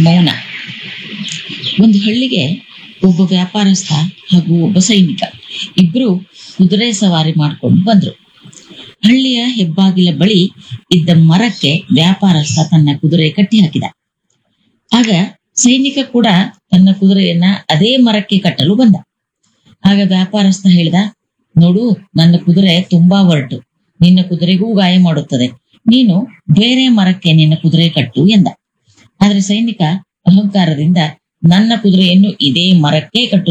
ಮೌನ ಒಂದು ಹಳ್ಳಿಗೆ ಒಬ್ಬ ವ್ಯಾಪಾರಸ್ಥ ಹಾಗೂ ಒಬ್ಬ ಸೈನಿಕ ಇಬ್ರು ಕುದುರೆ ಸವಾರಿ ಮಾಡ್ಕೊಂಡು ಬಂದ್ರು ಹಳ್ಳಿಯ ಹೆಬ್ಬಾಗಿಲ ಬಳಿ ಇದ್ದ ಮರಕ್ಕೆ ವ್ಯಾಪಾರಸ್ಥ ತನ್ನ ಕುದುರೆ ಕಟ್ಟಿ ಹಾಕಿದ ಆಗ ಸೈನಿಕ ಕೂಡ ತನ್ನ ಕುದುರೆಯನ್ನ ಅದೇ ಮರಕ್ಕೆ ಕಟ್ಟಲು ಬಂದ ಆಗ ವ್ಯಾಪಾರಸ್ಥ ಹೇಳಿದ ನೋಡು ನನ್ನ ಕುದುರೆ ತುಂಬಾ ಒರಟು ನಿನ್ನ ಕುದುರೆಗೂ ಗಾಯ ಮಾಡುತ್ತದೆ ನೀನು ಬೇರೆ ಮರಕ್ಕೆ ನಿನ್ನ ಕುದುರೆ ಕಟ್ಟು ಎಂದ ಆದ್ರೆ ಸೈನಿಕ ಅಹಂಕಾರದಿಂದ ನನ್ನ ಕುದುರೆಯನ್ನು ಇದೇ ಮರಕ್ಕೆ ಕಟ್ಟು